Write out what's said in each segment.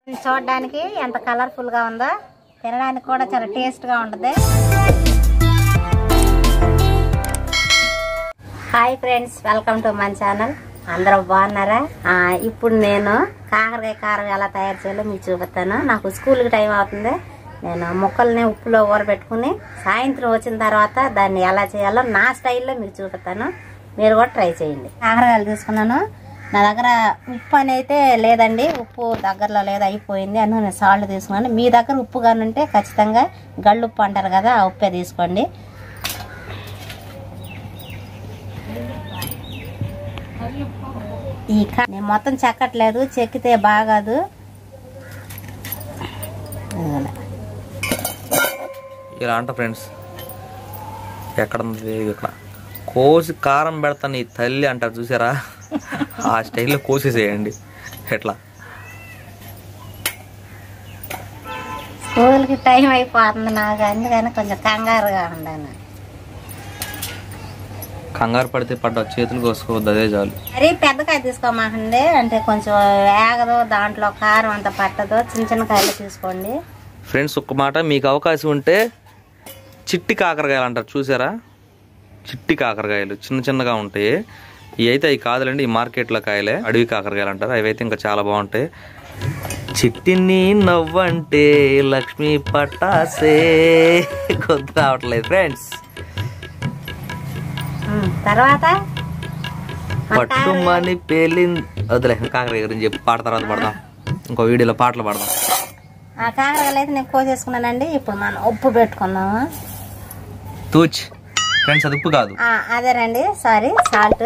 చూడడానికి ఎంత కలర్ఫుల్ గా ఉందో తినడానికి కూడా చాలా టేస్ట్ గా ఉంటుంది హాయ్ ఫ్రెండ్స్ వెల్కమ్ టు మన ఛానల్ అందరూ బాగున్నారా ఆ, ఇప్పుడు నేను కాకరకాయ కారం ఎలా తయారు చేయాలో మీకు చూపిస్తాను నాకు స్కూల్కి టైం అవుతుంది నేను ముక్కల్ని ఉప్పులో ఊరబెట్టుకుని సాయంత్రం వచ్చిన తర్వాత దాన్ని ఎలా చేయాలో నా స్టైల్లో మీకు చూపిస్తాను మీరు కూడా ట్రై చేయండి కాకరకాయలు తీసుకున్నాను నా దగ్గర ఉప్పు అని అయితే లేదండి ఉప్పు దగ్గరలో లేదు అయిపోయింది అందుకు నేను సాల్ట్ తీసుకున్నాను మీ దగ్గర ఉప్పు కానీ ఉంటే ఖచ్చితంగా గళ్ళు ఉప్పు అంటారు కదా ఆ ఉప్పే తీసుకోండి ఈ కా- నేను మొత్తం చెక్కట్లేదు చెక్కితే బాగాదు ఇదిగోండి. ఇలా అంట ఫ్రెండ్స్ ఎక్కడ ఉంది ఇక్కడ కోసి కారం పెడతాను ఈ తల్లి అంటారు చూసారా ఆ స్టైల్లో కోసేసేయండి ఎట్లా స్కూల్కి టైం అయిపోతుంది నాకు అందుకని కొంచెం కంగారుగా ఉన్నాను కంగారు పడితే పడ్డ చేతులు కోసుకోవద్దు అదే చాలు మరీ పెద్దకాయ తీసుకోమాకండి అంటే కొంచెం వేగదు దాంట్లో కారం అంత పట్టదు చిన్న చిన్న కాయలు తీసుకోండి ఫ్రెండ్స్ ఒక్క మాట మీకు అవకాశం ఉంటే చిట్టి కాకరకాయలు అంటారు చూసారా చిట్టి కాకరకాయలు చిన్న చిన్నగా ఉంటాయి ఇవి అయితే అవి కాదులండి ఈ మార్కెట్లో కాయలే అడవి కాకరకాయలు అంటారు అవి అయితే ఇంకా చాలా బాగుంటాయి చిట్టిని నవ్వంటే లక్ష్మీ పట్టాసే కొద్ది రావట్లేదు ఫ్రెండ్స్ ఉమ్, తర్వాత పట్టుమని పేలింది వదిలే కాకరకాయ గురించి చెప్పి పాట తర్వాత పడదాం ఇంకో వీడియోలో పాటలు పడదాం ఆ కాకరకాయలు అయితే నేను కోసేసుకున్నానండి ఇప్పుడు మనం ఉప్పు పెట్టుకుందాము తూచ్ ఫ్రెండ్స్ అది ఉప్పు కాదు ఆ, అదేనండి సారీ సాల్ట్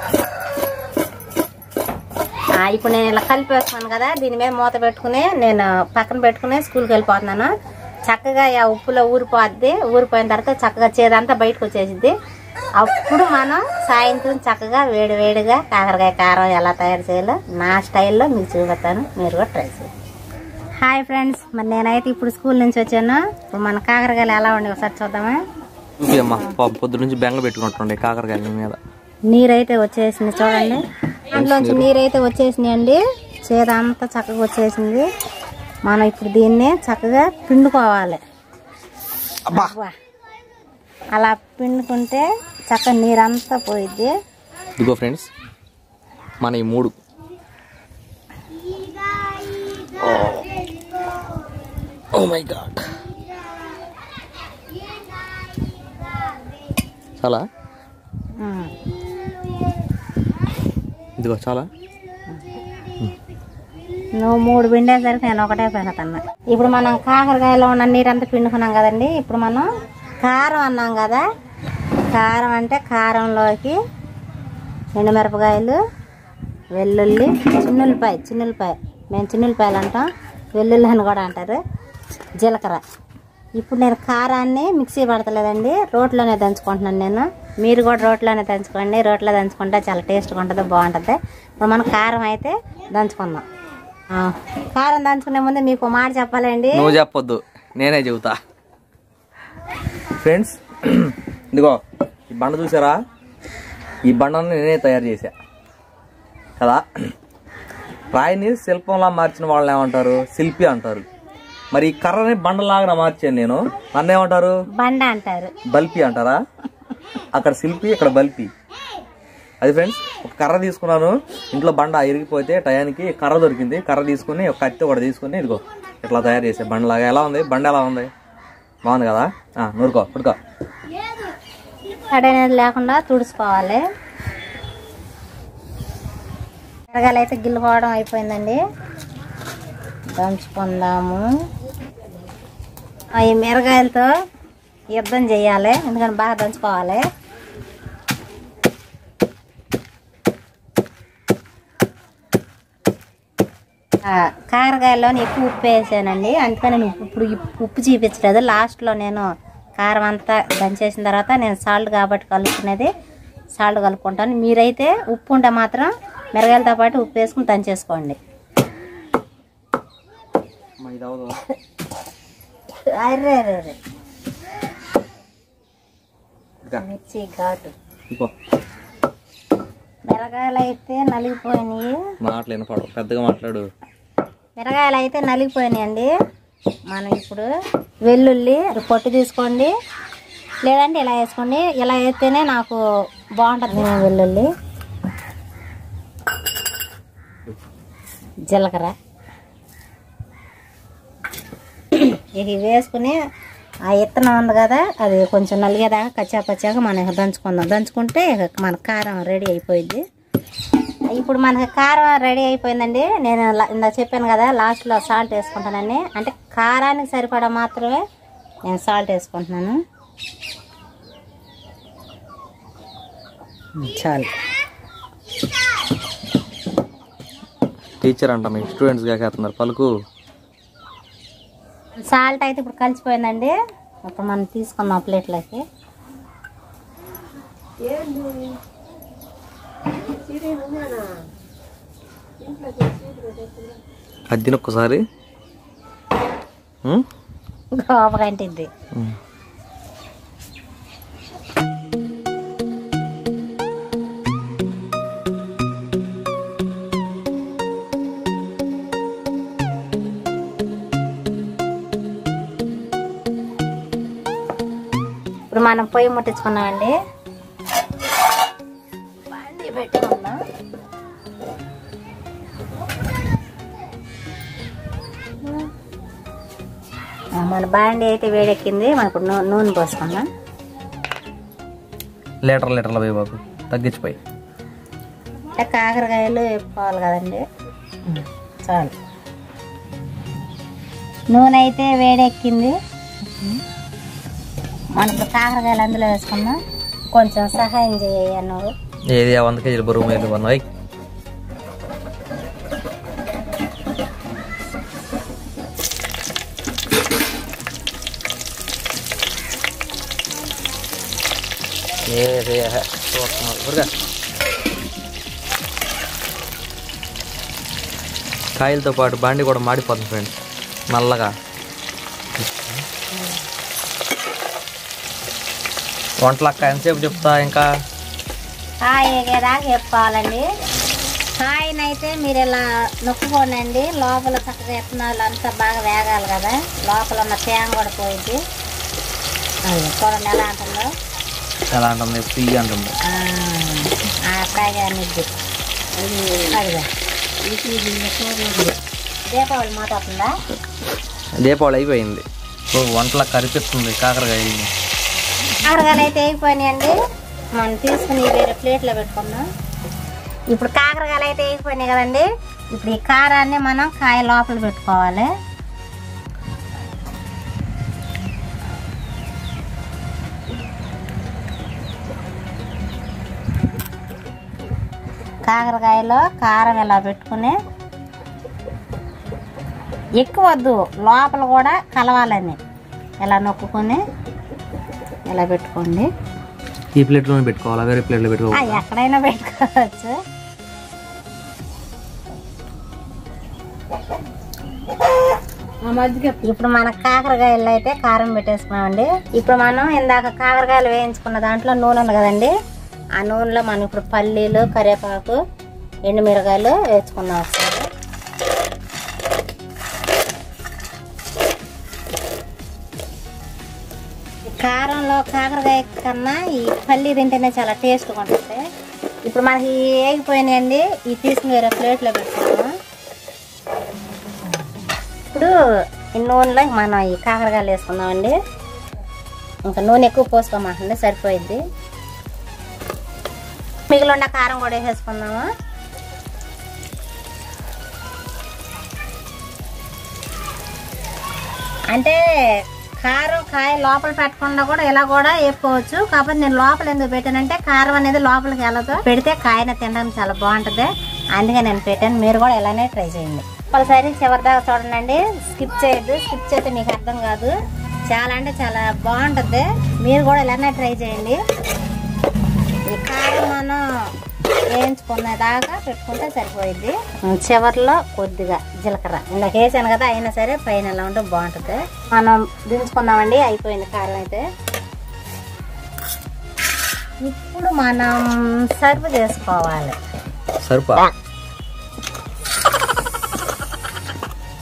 ఇప్పుడు నేను ఇలా కలిపి వేసుకున్నాను కదా దీని మీద మూత పెట్టుకుని నేను పక్కన పెట్టుకుని స్కూల్కి వెళ్ళిపోతున్నాను చక్కగా ఆ ఉప్పులో ఊరిపోద్ది ఊరిపోయిన తర్వాత చక్కగా చేదంతా బయటకు వచ్చేసిద్ది అప్పుడు మనం సాయంత్రం చక్కగా వేడి వేడిగా కాకరకాయ కారం ఎలా తయారు చేయాలో నా స్టైల్లో మీకు చూపెడతాను మీరు కూడా ట్రై చేయండి హాయ్ ఫ్రెండ్స్ మరి నేనైతే ఇప్పుడు స్కూల్ నుంచి వచ్చాను ఇప్పుడు మన కాకరకాయలు ఎలా ఉండి ఒకసారి చూద్దామా చూపి అమ్మా పాపం పొద్దు నుంచి బెంగ పెట్టుకుంటుండే కాకరకాయల మీద నీరైతే వచ్చేసింది చూడండి అందులోంచి నీరైతే వచ్చేసినాయండి చేద అంతా చక్కగా వచ్చేసింది మనం ఇప్పుడు దీన్ని చక్కగా పిండుకోవాలి అబ్బా అబ్బా. అలా పిండుకుంటే చక్కగా నీరంతా పోయిద్ది ఇదిగో ఫ్రెండ్స్ మన ఈ మూడు ఓ మై గాడ్ చాలా ఉమ్. ఇదిగో చాలా నువ్వు మూడు పిండేసరికి నేను ఒకటే పెడతాను ఇప్పుడు మనం కాకరకాయలో ఉన్న నీరంతా పిండుకున్నాం కదండి ఇప్పుడు మనం కారం అన్నాం కదా కారం అంటే కారంలోకి ఎండుమిరపకాయలు వెల్లుల్లి చిన్నులపాయ చిన్నులపాయ మేము చిన్నులపాయలు అంటాం వెల్లుల్లి అని కూడా అంటారు జీలకర్ర ఇప్పుడు నేను కారాన్ని మిక్సీ పడతలేదండి రోట్లోనే దంచుకుంటున్నాను నేను మీరు కూడా రోట్లోనే దంచుకోండి రోట్లో దంచుకుంటే చాలా టేస్ట్గా ఉంటుంది బాగుంటుంది ఇప్పుడు మనం కారం అయితే దంచుకుందాం ఆ, కారం దంచుకునే ముందు మీకు ఓ మాట చెప్పాలండి నువ్వు చెప్పొద్దు నేనే చెబుతా ఫ్రెండ్స్ ఇదిగో ఈ బండ చూసారా ఈ బండను నేనే తయారు చేశా కదా రాయిని శిల్పంలా మార్చిన వాళ్ళని ఏమంటారు శిల్పి అంటారు మరి ఈ కర్రని బండలాగా మార్చాను నేను నన్ను ఏమంటారు బండ అంటారు బల్పి అంటారా అక్కడ శిల్పి ఇక్కడ బల్పి అది ఫ్రెండ్స్ ఒక కర్ర తీసుకున్నాను ఇంట్లో బండ ఇరిగిపోతే టయానికి కర్ర దొరికింది కర్ర తీసుకుని ఒక కత్తి ఒకటి తీసుకుని ఇదిగో ఇట్లా తయారు చేసే బండలాగా ఎలా ఉంది బండ ఎలా ఉంది బాగుంది కదా ఆ, నూరుకో పుడుకో తడి అనేది లేకుండా తుడుచుకోవాలి మిరగాయలు అయితే గిల్లుకోవడం అయిపోయిందండి దంచుకుందాము ఆ, ఈ మిరగాయలతో యుద్ధం చేయాలి ఎందుకంటే బాగా దంచుకోవాలి ఆ, కాకరకాయలోని ఎక్కువ ఉప్పు వేసానండి అందుకని నేను ఉప్పు- ఇప్పుడు ఇప్- ఉప్పు చూపించలేదు లాస్ట్లో నేను కారం అంతా దంచేసిన తర్వాత నేను సాల్ట్ కాబట్టి కలుపుకునేది సాల్ట్ కలుపుకుంటాను మీరైతే ఉప్పు ఉంటే మాత్రం మిరగాయలతో పాటు ఉప్పు వేసుకుని దంచేసుకోండి అర్రే అర్రే, అర్రే. మిర్చి ఘాటు ఇదిగో మిరగాయలు అయితే నలిగిపోయినాయి మాటలు వినపడవు పెద్దగా మాట్లాడు మిరగాయలు అయితే నలిగిపోయినాయండి మనం ఇప్పుడు వెల్లుల్లి పొట్టు తీసుకోండి లేదంటే ఇలా వేసుకోండి ఇలా వేస్తేనే నాకు బాగుంటుంది వెల్లుల్లి జీలకర్ర ఇక ఇవి వేసుకుని ఆ ఇత్తనం ఉంది కదా అది కొంచెం నలిగేదాకా కచ్చా పచ్చాక మనం ఇక దంచుకుందాం దంచుకుంటే ఇక మన కారం రెడీ అయిపోయింది ఇప్పుడు మనకి కారం రెడీ అయిపోయిందండి నేను లా- ఇందాక చెప్పాను కదా లాస్ట్లో సాల్ట్ వేసుకుంటానని అంటే కారానికి సరిపడా మాత్రమే నేను సాల్ట్ వేసుకుంటున్నాను చాలు టీచర్ అంట మీ స్టూడెంట్స్ కాకేస్తున్నారు పలుకు సాల్ట్ అయితే ఇప్పుడు కలిసిపోయిందండి ఇప్పుడు మనం తీసుకుందాం ప్లేట్లోకి అద్దిన ఒక్కసారి ఉమ్? గోపకంటిద్ది ఉమ్. ఇప్పుడు మనం పొయ్యి ముట్టించుకున్నామండి బాండీ పెట్టుకుందాం ఆ, మన బాండీ అయితే వేడెక్కింది మనం ఇప్పుడు నూ- నూనె పోసుకుందాం లీటర్ లీటర్ల పోయి బాబు తగ్గించిపోయి అంటే కాకరకాయలు వేపుకోవాలి కదండి చాలు నూనె అయితే వేడెక్కింది మనం ఇప్పుడు కాకరకాయలు అందులో వేసుకుందాం కొంచెం సహాయం చేయ నువ్వు ఏది ఆ వంద కేజీల బరువు మీద ఉన్నాయి ఏది చూస్తున్నారు ఊరుగా. కాయలతో పాటు బండి కూడా మాడిపోతుంది ఫ్రెండ్స్ నల్లగా వంటలక్క ఎంతసేపు చెప్తా ఇంకా కాయ ఎగేదాకా వేపుకోవాలండి కాయనైతే మీరు ఇలా నొక్కుకోండి లోపల చక్కగా ఎత్తనాలు అంతా బాగా వేగాలి కదా లోపల ఉన్న తేమ కూడా పోయింది అది చూడండి ఎలా అంటుందో ఎలా అంటుంది ఫ్రీ అంటుంది ఆ, ఆ కాయ నిద్ది అదిగా దీపావళి మూత అవుతుందా దీపావళి అయిపోయింది ఓ వంటలకు కరిపిస్తుంది కాకరకాయ కాకరకాయలు అయితే వేగిపోయినాయండి మనం తీసుకుని వేరే ప్లేట్లో పెట్టుకుందాం ఇప్పుడు కాకరకాయలు అయితే వేగిపోయినాయి కదండి ఇప్పుడు ఈ కారాన్ని మనం కాయ లోపల పెట్టుకోవాలి కాకరకాయలో కారం ఇలా పెట్టుకుని ఎక్కువ వద్దు లోపల కూడా కలవాలని ఇలా నొక్కుని ఇలా పెట్టుకోండి ఈ ప్లేట్లోనే పెట్టుకోవాలా వేరే ప్లేట్లో ఆ, పెట్టుకోవాలి ఎక్కడైనా పెట్టుకోవచ్చు ఇప్పుడు మన కాకరకాయలు అయితే కారం పెట్టేసుకున్నామండి ఇప్పుడు మనం ఇందాక కాకరకాయలు వేయించుకున్న దాంట్లో నూనె ఉంది కదండి ఆ నూనెలో మనం ఇప్పుడు పల్లీలు కరివేపాకు ఎండుమిరకాయలు వేసుకుందాం ఒకసారి ఈ కారంలో కాకరకాయ కన్నా ఈ పల్లి తింటేనే చాలా టేస్ట్గా ఉంటుంది ఇప్పుడు మనకి ఈ వేగిపోయినాయండి ఈ తీసుకుని వేరే ప్లేట్లో పెట్టుకున్నాము ఇప్పుడు ఈ నూనెలో మనం ఈ కాకరకాయలు వేసుకుందామండి ఇంకా నూనె ఎక్కువ పోసుకోమంటుంది సరిపోయిద్ది మిగిలిన కారం కూడా వేసేసుకుందాము అంటే కారం కాయ లోపల పెట్టకుండా కూడా ఇలా కూడా వేపుకోవచ్చు కాకపోతే నేను లోపల ఎందుకు పెట్టానంటే కారం అనేది లోపలికి వెళ్ళదు పెడితే కాయన తినడానికి చాలా బాగుంటుంది అందుకే నేను పెట్టాను మీరు కూడా ఇలానే ట్రై చేయండి ఒకసారి చివరి దాకా చూడండి స్కిప్ చేయొద్దు స్కిప్ చేస్తే మీకు అర్థం కాదు చాలా అంటే చాలా బాగుంటుంది మీరు కూడా ఇలానే ట్రై చేయండి ఈ కారం మనం వేయించుకునే దాకా పెట్టుకుంటే సరిపోయిద్ది చివర్లో కొద్దిగా జీలకర్ర ఇందాక వేసాను కదా అయినా సరే పైన ఎలా ఉంటే బాగుంటుంది మనం దించుకుందామండి అయిపోయింది కారం అయితే ఇప్పుడు మనం సర్వ్ చేసుకోవాలి సరిపా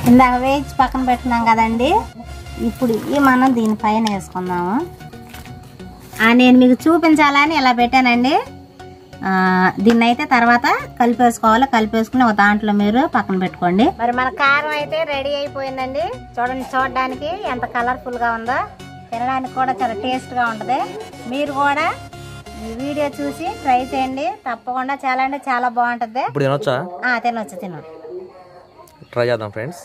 ఇందాక వేయించి పక్కన పెట్టుకున్నాం కదండి ఇప్పుడు ఈ మనం దీనిపైన వేసుకుందాము ఆ, నేను మీకు చూపించాలని ఇలా పెట్టానండి ఆ, దీన్ని అయితే తర్వాత కలిపేసుకోవాలి కలిపేసుకుని ఒక దాంట్లో మీరు పక్కన పెట్టుకోండి మరి మన కారం అయితే రెడీ అయిపోయిందండి చూడండి చూడడానికి ఎంత కలర్ఫుల్ గా ఉందో తినడానికి కూడా చాలా టేస్ట్ గా ఉంటది మీరు కూడా ఈ వీడియో చూసి ట్రై చేయండి తప్పకుండా చాలా అంటే చాలా బాగుంటది ఇప్పుడు తినొచ్చా ఆ, తినొచ్చు తినొచ్చు ట్రై చేద్దాం ఫ్రెండ్స్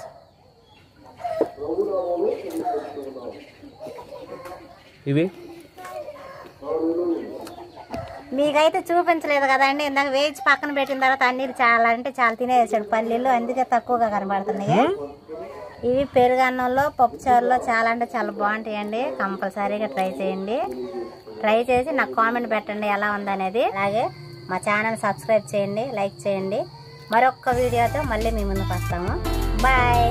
ఇవి మీకైతే చూపించలేదు కదండి ఇందాక వేయించి పక్కన పెట్టిన తర్వాత అన్ని చాలా అంటే చాలా తినేసాడు పల్లీలు అందుకే తక్కువగా కనబడుతున్నాయి ఇవి పెరుగన్నంలో పప్పు చారులో చాలా అంటే చాలా బాగుంటాయండి కంపల్సరీగా ట్రై చేయండి ట్రై చేసి నాకు కామెంట్ పెట్టండి ఎలా ఉందనేది అలాగే మా ఛానల్ సబ్స్క్రైబ్ చేయండి లైక్ చేయండి మరొక వీడియోతో మళ్ళీ మీ ముందుకు వస్తాము బాయ్